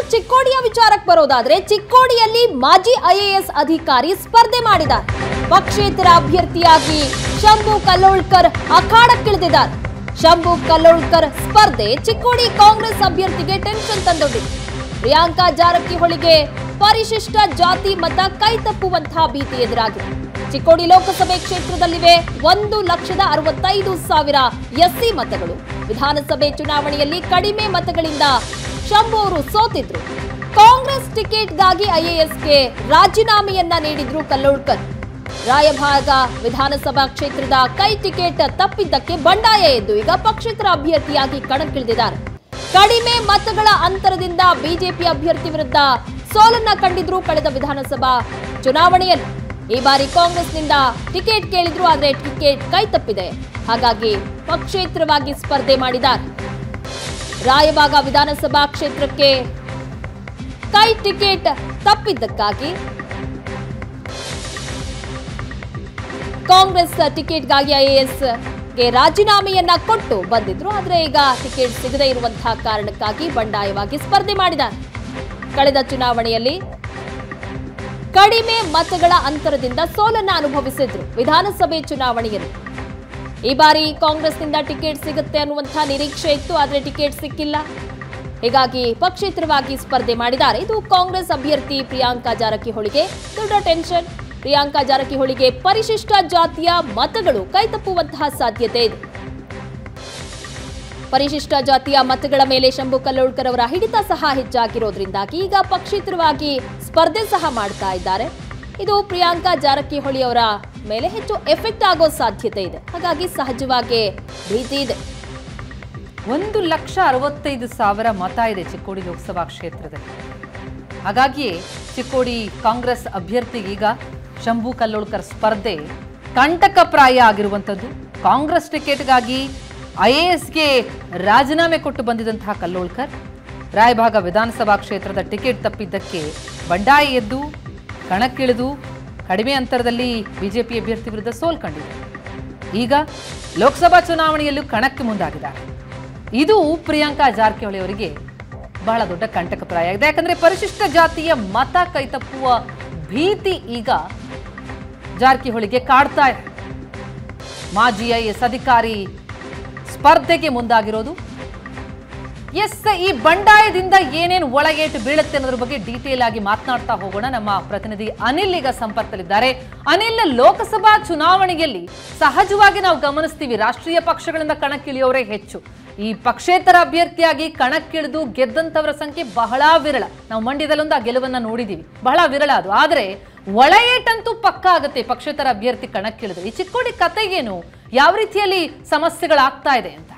ಚಿಕ್ಕೋಡಿಯ ವಿಚಾರಕ್ಕೆ ಬರೋದಾದ್ರೆ ಚಿಕ್ಕೋಡಿಯಲ್ಲಿ ಮಾಜಿ ಐಎಎಸ್ ಅಧಿಕಾರಿ ಸ್ಪರ್ಧೆ ಮಾಡಿದ್ದಾರೆ ಪಕ್ಷೇತರ ಅಭ್ಯರ್ಥಿಯಾಗಿ ಶಂಭು ಕಲ್ಲೋಳ್ಕರ್ ಅಖಾಡಕ್ಕಿಳಿದಿದ್ದಾರೆ ಶಂಭು ಕಲ್ಲೋಳ್ಕರ್ ಸ್ಪರ್ಧೆ ಚಿಕ್ಕೋಡಿ ಕಾಂಗ್ರೆಸ್ ಅಭ್ಯರ್ಥಿಗೆ ಟೆನ್ಷನ್ ತಂದೊಡ್ಡಿದೆ ಪ್ರಿಯಾಂಕಾ ಜಾರಕಿಹೊಳಿಗೆ ಪರಿಶಿಷ್ಟ ಜಾತಿ ಮತ ಕೈತಪ್ಪುವಂತಹ ಭೀತಿ ಎದುರಾಗಿದೆ ಚಿಕ್ಕೋಡಿ ಲೋಕಸಭೆ ಕ್ಷೇತ್ರದಲ್ಲಿವೆ ಒಂದು ಲಕ್ಷದ ಅರವತ್ತೈದು ಸಾವಿರ ಎಸ್ಸಿ ಮತಗಳು ವಿಧಾನಸಭೆ ಚುನಾವಣೆಯಲ್ಲಿ ಕಡಿಮೆ ಮತಗಳಿಂದ ಶಂಭು ಅವರು ಸೋತಿದ್ರು ಕಾಂಗ್ರೆಸ್ ಟಿಕೆಟ್ಗಾಗಿ ಐಎಎಸ್ಗೆ ರಾಜೀನಾಮೆಯನ್ನ ನೀಡಿದ್ರು ಕಲ್ಲೋಳ್ಕರ್ ರಾಯಭಾಗ ವಿಧಾನಸಭಾ ಕ್ಷೇತ್ರದ ಕೈ ಟಿಕೆಟ್ ತಪ್ಪಿದ್ದಕ್ಕೆ ಬಂಡಾಯ ಎದ್ದು ಈಗ ಪಕ್ಷೇತರ ಅಭ್ಯರ್ಥಿಯಾಗಿ ಕಣಕ್ಕಿಳಿದಿದ್ದಾರೆ ಕಡಿಮೆ ಮತಗಳ ಅಂತರದಿಂದ ಬಿಜೆಪಿ ಅಭ್ಯರ್ಥಿ ವಿರುದ್ಧ ಸೋಲನ್ನ ಕಂಡಿದ್ರು ಕಳೆದ ವಿಧಾನಸಭಾ ಚುನಾವಣೆಯಲ್ಲಿ ಈ ಬಾರಿ ಕಾಂಗ್ರೆಸ್ನಿಂದ ಟಿಕೆಟ್ ಕೇಳಿದ್ರು ಆದ್ರೆ ಟಿಕೆಟ್ ಕೈ ತಪ್ಪಿದೆ ಹಾಗಾಗಿ ಪಕ್ಷೇತರವಾಗಿ ಸ್ಪರ್ಧೆ ಮಾಡಿದ್ದಾರೆ ರಾಯಬಾಗ ವಿಧಾನಸಭಾ ಕ್ಷೇತ್ರಕ್ಕೆ ಕೈ ಟಿಕೆಟ್ ತಪ್ಪಿದ್ದಕ್ಕಾಗಿ ಕಾಂಗ್ರೆಸ್ ಟಿಕೆಟ್ಗಾಗಿ ಐಎಎಸ್ ಗೆ ರಾಜೀನಾಮೆಯನ್ನ ಕೊಟ್ಟು ಬಂದಿದ್ರು ಆದ್ರೆ ಈಗ ಟಿಕೆಟ್ ಸಿಗದೇ ಇರುವಂತಹ ಕಾರಣಕ್ಕಾಗಿ ಬಂಡಾಯವಾಗಿ ಸ್ಪರ್ಧೆ ಮಾಡಿದ್ದಾರೆ ಕಳೆದ ಚುನಾವಣೆಯಲ್ಲಿ ಕಡಿಮೆ ಮತಗಳ ಅಂತರದಿಂದ ಸೋಲನ್ನ ಅನುಭವಿಸಿದ್ರು ವಿಧಾನಸಭೆ ಚುನಾವಣೆಯಲ್ಲಿ ಈ ಬಾರಿ ಕಾಂಗ್ರೆಸ್ನಿಂದ ಟಿಕೆಟ್ ಸಿಗುತ್ತೆ ಅನ್ನುವಂತಹ ನಿರೀಕ್ಷೆ ಇತ್ತು ಆದ್ರೆ ಟಿಕೆಟ್ ಸಿಕ್ಕಿಲ್ಲ ಹೀಗಾಗಿ ಪಕ್ಷೇತರವಾಗಿ ಸ್ಪರ್ಧೆ ಮಾಡಿದ್ದಾರೆ ಇದು ಕಾಂಗ್ರೆಸ್ ಅಭ್ಯರ್ಥಿ ಪ್ರಿಯಾಂಕಾ ಜಾರಕಿಹೊಳಿಗೆ ದೊಡ್ಡ ಟೆನ್ಷನ್ ಪ್ರಿಯಾಂಕಾ ಜಾರಕಿಹೊಳಿಗೆ ಪರಿಶಿಷ್ಟ ಜಾತಿಯ ಮತಗಳು ಕೈತಪ್ಪುವಂತಹ ಸಾಧ್ಯತೆ ಇದೆ ಪರಿಶಿಷ್ಟ ಜಾತಿಯ ಮತಗಳ ಮೇಲೆ ಶಂಭು ಕಲ್ಲೋಳ್ಕರ್ ಅವರ ಹಿಡಿತ ಸಹ ಹೆಚ್ಚಾಗಿರೋದ್ರಿಂದಾಗಿ ಈಗ ಪಕ್ಷೇತರವಾಗಿ ಸ್ಪರ್ಧೆ ಸಹ ಮಾಡ್ತಾ ಇದ್ದಾರೆ ಇದು ಪ್ರಿಯಾಂಕಾ ಜಾರಕಿಹೊಳಿ ಅವರ ಮೇಲೆ ಹೆಚ್ಚು ಎಫೆಕ್ಟ್ ಆಗೋ ಸಾಧ್ಯತೆ ಇದೆ ಹಾಗಾಗಿ ಸಹಜವಾಗಿ ಭೀತಿ ಇದೆ ಒಂದು ಲಕ್ಷ ಅರವತ್ತೈದು ಸಾವಿರ ಮತ ಇದೆ ಚಿಕ್ಕೋಡಿ ಲೋಕಸಭಾ ಕ್ಷೇತ್ರದಲ್ಲಿ ಹಾಗಾಗಿಯೇ ಚಿಕ್ಕೋಡಿ ಕಾಂಗ್ರೆಸ್ ಅಭ್ಯರ್ಥಿಗೀಗ ಶಂಭು ಕಲ್ಲೋಳ್ಕರ್ ಸ್ಪರ್ಧೆ ಕಂಟಕಪ್ರಾಯ ಆಗಿರುವಂಥದ್ದು ಕಾಂಗ್ರೆಸ್ ಟಿಕೆಟ್ಗಾಗಿ ಐ ಎ ಎಸ್ಗೆ ರಾಜೀನಾಮೆ ಕೊಟ್ಟು ಬಂದಿದ್ದಂತಹ ಕಲ್ಲೋಳ್ಕರ್ ರಾಯಭಾಗ ವಿಧಾನಸಭಾ ಕ್ಷೇತ್ರದ ಟಿಕೆಟ್ ತಪ್ಪಿದ್ದಕ್ಕೆ ಬಂಡಾಯ ಎದ್ದು ಕಣಕ್ಕಿಳಿದು ಕಡಿಮೆ ಅಂತರದಲ್ಲಿ ಬಿಜೆಪಿ ಅಭ್ಯರ್ಥಿ ವಿರುದ್ಧ ಸೋಲ್ ಕಂಡಿದೆ ಈಗ ಲೋಕಸಭಾ ಚುನಾವಣೆಯಲ್ಲೂ ಕಣಕ್ಕೆ ಮುಂದಾಗಿದ್ದಾರೆ ಇದು ಪ್ರಿಯಾಂಕಾ ಜಾರಕಿಹೊಳಿ ಅವರಿಗೆ ಬಹಳ ದೊಡ್ಡ ಕಂಟಕಪ್ರಾಯ ಆಗಿದೆ ಯಾಕಂದ್ರೆ ಪರಿಶಿಷ್ಟ ಜಾತಿಯ ಮತ ಕೈತಪ್ಪುವ ಭೀತಿ ಈಗ ಜಾರಕಿಹೊಳಿಗೆ ಕಾಡ್ತಾ ಇದೆ ಮಾಜಿ ಐ ಎಸ್ ಅಧಿಕಾರಿ ಸ್ಪರ್ಧೆಗೆ ಮುಂದಾಗಿರೋದು ಎಸ್ ಈ ಬಂಡಾಯದಿಂದ ಏನೇನು ಒಳಗೇಟು ಬೀಳುತ್ತೆ ಅನ್ನೋದ್ರ ಬಗ್ಗೆ ಡೀಟೇಲ್ ಆಗಿ ಮಾತನಾಡ್ತಾ ಹೋಗೋಣ ನಮ್ಮ ಪ್ರತಿನಿಧಿ ಅನಿಲ್ ಈಗ ಸಂಪರ್ಕದಲ್ಲಿದ್ದಾರೆ ಅನಿಲ್ ಲೋಕಸಭಾ ಚುನಾವಣೆಯಲ್ಲಿ ಸಹಜವಾಗಿ ನಾವು ಗಮನಿಸ್ತೀವಿ ರಾಷ್ಟ್ರೀಯ ಪಕ್ಷಗಳಿಂದ ಕಣಕ್ಕಿಳಿಯೋರೇ ಹೆಚ್ಚು ಈ ಪಕ್ಷೇತರ ಅಭ್ಯರ್ಥಿಯಾಗಿ ಕಣಕ್ಕಿಳಿದು ಗೆದ್ದಂತವರ ಸಂಖ್ಯೆ ಬಹಳ ವಿರಳ ನಾವು ಮಂಡ್ಯದಲ್ಲೊಂದು ಆ ಗೆಲುವನ್ನ ನೋಡಿದೀವಿ ಬಹಳ ವಿರಳ ಅದು ಆದ್ರೆ ಒಳಗೇಟಂತೂ ಪಕ್ಕ ಆಗುತ್ತೆ ಪಕ್ಷೇತರ ಅಭ್ಯರ್ಥಿ ಕಣಕ್ಕಿಳಿದು ಈ ಚಿಕ್ಕೋಡಿ ಕತೆಗೇನು ಯಾವ ರೀತಿಯಲ್ಲಿ ಸಮಸ್ಯೆಗಳಾಗ್ತಾ ಇದೆ ಅಂತ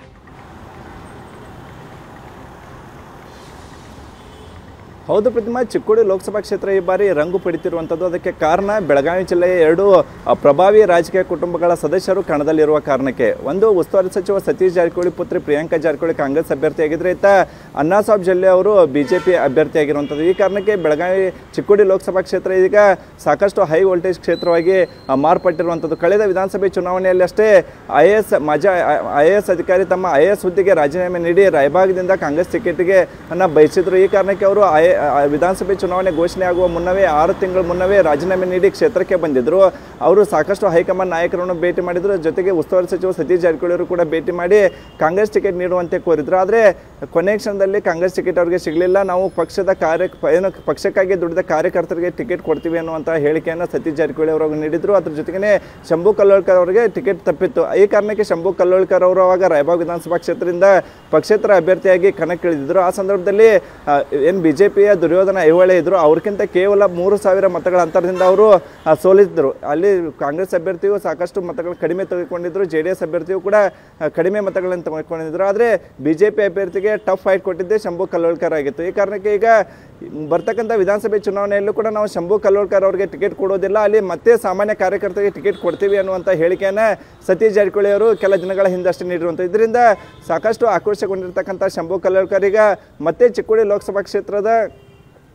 ಹೌದು ಪ್ರತಿಮಾ ಚಿಕ್ಕೋಡಿ ಲೋಕಸಭಾ ಕ್ಷೇತ್ರ ಈ ಬಾರಿ ರಂಗು ಪಡಿತಿರುವಂಥದ್ದು ಅದಕ್ಕೆ ಕಾರಣ ಬೆಳಗಾವಿ ಜಿಲ್ಲೆಯ ಎರಡು ಅ, ಪ್ರಭಾವಿ ರಾಜಕೀಯ ಕುಟುಂಬಗಳ ಸದಸ್ಯರು ಕಣದಲ್ಲಿರುವ ಕಾರಣಕ್ಕೆ ಒಂದು ಉಸ್ತುವಾರಿ ಸಚಿವ ಸತೀಶ್ ಜಾರಕಿಹೊಳಿ ಪುತ್ರಿ ಪ್ರಿಯಾಂಕಾ ಜಾರಕಿಹೊಳಿ ಕಾಂಗ್ರೆಸ್ ಅಭ್ಯರ್ಥಿಯಾಗಿದ್ದರೆ ಇತ್ತ ಅಣ್ಣಾಸಾಬ್ ಜಲ್ಲೆ ಅವರು ಬಿ ಜೆ ಪಿ ಅಭ್ಯರ್ಥಿಯಾಗಿರುವಂಥದ್ದು ಈ ಕಾರಣಕ್ಕೆ ಬೆಳಗಾವಿ ಚಿಕ್ಕೋಡಿ ಲೋಕಸಭಾ ಕ್ಷೇತ್ರ ಈಗ ಸಾಕಷ್ಟು ಹೈ ವೋಲ್ಟೇಜ್ ಕ್ಷೇತ್ರವಾಗಿ ಅ, ಮಾರ್ಪಟ್ಟಿರುವಂಥದ್ದು ಕಳೆದ ವಿಧಾನಸಭೆ ಚುನಾವಣೆಯಲ್ಲಿ ಅಷ್ಟೇ ಐ ಎ ಎಸ್ ಮಾಜಿ ಐ ಎ ಎಸ್ ಅಧಿಕಾರಿ ತಮ್ಮ ಐ ಎ ಎಸ್ ಹುದ್ದೆಗೆ ರಾಜೀನಾಮೆ ನೀಡಿ ರಾಯಬಾಗದಿಂದ ಕಾಂಗ್ರೆಸ್ ಟಿಕೆಟ್ಗೆ ಅನ್ನ ಬಯಸಿದ್ರು ಈ ಕಾರಣಕ್ಕೆ ಅವರು ಐ ಆ, ವಿಧಾನಸಭೆ ಚುನಾವಣೆ ಘೋಷಣೆ ಆಗುವ ಮುನ್ನವೇ ಆರು ತಿಂಗಳ ಮುನ್ನವೇ ರಾಜೀನಾಮೆ ನೀಡಿ ಕ್ಷೇತ್ರಕ್ಕೆ ಬಂದಿದ್ದರು ಅವರು ಸಾಕಷ್ಟು ಹೈಕಮಾಂಡ್ ನಾಯಕರನ್ನು ಭೇಟಿ ಮಾಡಿದ್ರು ಜೊತೆಗೆ ಉಸ್ತುವಾರಿ ಸಚಿವ ಸತೀಶ್ ಜಾರಕಿಹೊಳಿ ಅವರು ಕೂಡ ಭೇಟಿ ಮಾಡಿ ಕಾಂಗ್ರೆಸ್ ಟಿಕೆಟ್ ನೀಡುವಂತೆ ಕೋರಿದ್ರು ಆದರೆ ಕೊನೆ ಕ್ಷಣದಲ್ಲಿ ಕಾಂಗ್ರೆಸ್ ಟಿಕೆಟ್ ಅವರಿಗೆ ಸಿಗಲಿಲ್ಲ ನಾವು ಪಕ್ಷದ ಕಾರ್ಯ ಏನು ಪಕ್ಷಕ್ಕಾಗಿ ದುಡಿದ ಕಾರ್ಯಕರ್ತರಿಗೆ ಟಿಕೆಟ್ ಕೊಡ್ತೀವಿ ಅನ್ನುವಂಥ ಹೇಳಿಕೆಯನ್ನು ಸತೀಶ್ ಜಾರಕಿಹೊಳಿ ಅವರು ನೀಡಿದ್ರು ಅದ್ರ ಜೊತೆಗೆ ಶಂಭು ಕಲ್ಲೋಳ್ಕರ್ ಅವರಿಗೆ ಟಿಕೆಟ್ ತಪ್ಪಿತ್ತು ಈ ಕಾರಣಕ್ಕೆ ಶಂಭು ಕಲ್ಲೋಳ್ಕರ್ ಅವರು ಅವಾಗ ರಾಯಬಾಗ್ ವಿಧಾನಸಭಾ ಕ್ಷೇತ್ರದಿಂದ ಪಕ್ಷೇತರ ಅಭ್ಯರ್ಥಿಯಾಗಿ ಕಣಕ್ಕಿಳಿದಿದ್ರು ಆ ಸಂದರ್ಭದಲ್ಲಿ ಏನು ಬಿ ಜೆ ಪಿಯ ದುರ್ಯೋಧನ ಐಹೊಳೆ ಇದ್ರು ಅವ್ರಿಗಿಂತ ಕೇವಲ ಮೂರು ಸಾವಿರ ಮತಗಳ ಅಂತರದಿಂದ ಅವರು ಆ, ಸೋಲಿದ್ರು ಅಲ್ಲಿ ಕಾಂಗ್ರೆಸ್ ಅಭ್ಯರ್ಥಿಯು ಸಾಕಷ್ಟು ಮತಗಳು ಕಡಿಮೆ ತೆಗೆದುಕೊಂಡಿದ್ರು ಜೆ ಡಿ ಎಸ್ ಅಭ್ಯರ್ಥಿಯು ಕೂಡ ಆ, ಕಡಿಮೆ ಮತಗಳನ್ನು ತೆಗೆದುಕೊಂಡಿದ್ರು ಆದರೆ ಬಿ ಜೆ ಪಿ ಅಭ್ಯರ್ಥಿಗೆ ಟಫ್ ಫೈಟ್ ಕೊಟ್ಟಿದ್ದೆ ಶಂಭು ಕಲ್ಲೋಳ್ಕರ್ ಆಗಿತ್ತು ಈ ಕಾರಣಕ್ಕೆ ಈಗ ಬರ್ತಕ್ಕಂಥ ವಿಧಾನಸಭೆ ಚುನಾವಣೆಯಲ್ಲೂ ಕೂಡ ನಾವು ಶಂಭು ಕಲ್ಲೋಳ್ಕರ್ ಅವರಿಗೆ ಟಿಕೆಟ್ ಕೊಡೋದಿಲ್ಲ ಅಲ್ಲಿ ಮತ್ತೆ ಸಾಮಾನ್ಯ ಕಾರ್ಯಕರ್ತರಿಗೆ ಟಿಕೆಟ್ ಕೊಡ್ತೀವಿ ಅನ್ನುವಂಥ ಹೇಳಿಕೆಯನ್ನು ಸತೀಶ್ ಜಾರಕಿಹೊಳಿ ಅವರು ಕೆಲ ದಿನಗಳ ಹಿಂದಷ್ಟೇ ನೀಡಿರುವಂಥ ಇದರಿಂದ ಸಾಕಷ್ಟು ಆಕ್ರೋಶಗೊಂಡಿರ್ತಕ್ಕಂಥ ಶಂಭು ಕಲ್ಲೋಳ್ಕರ್ ಈಗ ಮತ್ತೆ ಚಿಕ್ಕೋಡಿ ಲೋಕಸಭಾ ಕ್ಷೇತ್ರದ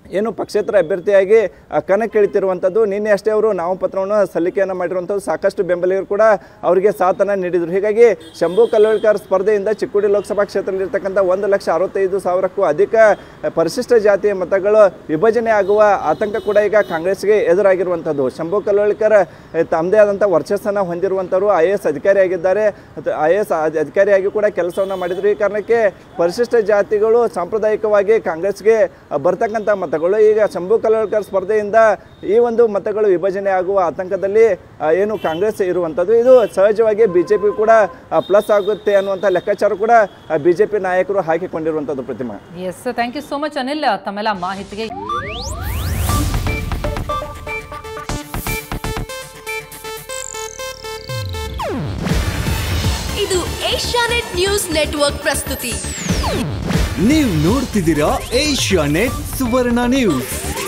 ಏನು ಪಕ್ಷೇತರ ಅಭ್ಯರ್ಥಿಯಾಗಿ ಆ, ಕಣಕ್ಕಿಳಿತಿರುವಂಥದ್ದು ನಿನ್ನೆ ಅಷ್ಟೇ ಅವರು ನಾಮಪತ್ರವನ್ನು ಸಲ್ಲಿಕೆಯನ್ನು ಮಾಡಿರುವಂಥದ್ದು ಸಾಕಷ್ಟು ಬೆಂಬಲಿಗರು ಕೂಡ ಅವರಿಗೆ ಸಾಥನ್ನು ನೀಡಿದರು ಹೀಗಾಗಿ ಶಂಭು ಕಲ್ಲೋಳ್ಕರ್ ಸ್ಪರ್ಧೆಯಿಂದ ಚಿಕ್ಕೋಡಿ ಲೋಕಸಭಾ ಕ್ಷೇತ್ರದಲ್ಲಿರ್ತಕ್ಕಂಥ ಒಂದು ಲಕ್ಷ ಅರವತ್ತೈದು ಸಾವಿರಕ್ಕೂ ಅಧಿಕ ಪರಿಶಿಷ್ಟ ಜಾತಿಯ ಮತಗಳು ವಿಭಜನೆ ಆಗುವ ಆತಂಕ ಕೂಡ ಈಗ ಕಾಂಗ್ರೆಸ್ಗೆ ಎದುರಾಗಿರುವಂಥದ್ದು ಶಂಭು ಕಲ್ಲೋಳ್ಕರ್ ತಮ್ಮದೇ ಆದಂಥ ವರ್ಚಸ್ಸನ್ನು ಹೊಂದಿರುವಂಥವರು ಐ ಎ ಎಸ್ ಅಧಿಕಾರಿಯಾಗಿದ್ದಾರೆ ಐ ಎ ಎಸ್ ಅಧಿಕಾರಿಯಾಗಿ ಕೂಡ ಕೆಲಸವನ್ನು ಮಾಡಿದರು ಈ ಕಾರಣಕ್ಕೆ ಪರಿಶಿಷ್ಟ ಜಾತಿಗಳು ಸಾಂಪ್ರದಾಯಿಕವಾಗಿ ಕಾಂಗ್ರೆಸ್ಗೆ ಬರ್ತಕ್ಕಂಥ ಮತಗಳು ಈಗ ಶಂಭು ಕಲ್ಲೋಳ್ಕರ್ ಸ್ಪರ್ಧೆಯಿಂದ ಈ ಒಂದು ಮತಗಳು ವಿಭಜನೆ ಆಗುವ ಆತಂಕದಲ್ಲಿ ಆ, ಏನು ಕಾಂಗ್ರೆಸ್ ಇರುವಂಥದ್ದು ಇದು ಸಹಜವಾಗಿ ಬಿ ಜೆ ಪಿ ಕೂಡ ಪ್ಲಸ್ ಆಗುತ್ತೆ ಅನ್ನುವಂಥ ಲೆಕ್ಕಾಚಾರ ಕೂಡ ಬಿ ಜೆ ಪಿ ನಾಯಕರು ಹಾಕಿಕೊಂಡಿರುವಂಥದ್ದು Pratima S thank you so much Anil ತಮ್ಮೆಲ್ಲ ಮಾಹಿತಿಗೆ ಇದು ಏಷ್ಯಾನೆಟ್ ನ್ಯೂಸ್ ನೆಟ್ವರ್ಕ್ ಪ್ರಸ್ತುತಿ ನೀವು ನೋಡ್ತಿದ್ದೀರಾ ಏಷ್ಯಾ ನೆಟ್ ಸುವರ್ಣ ನ್ಯೂಸ್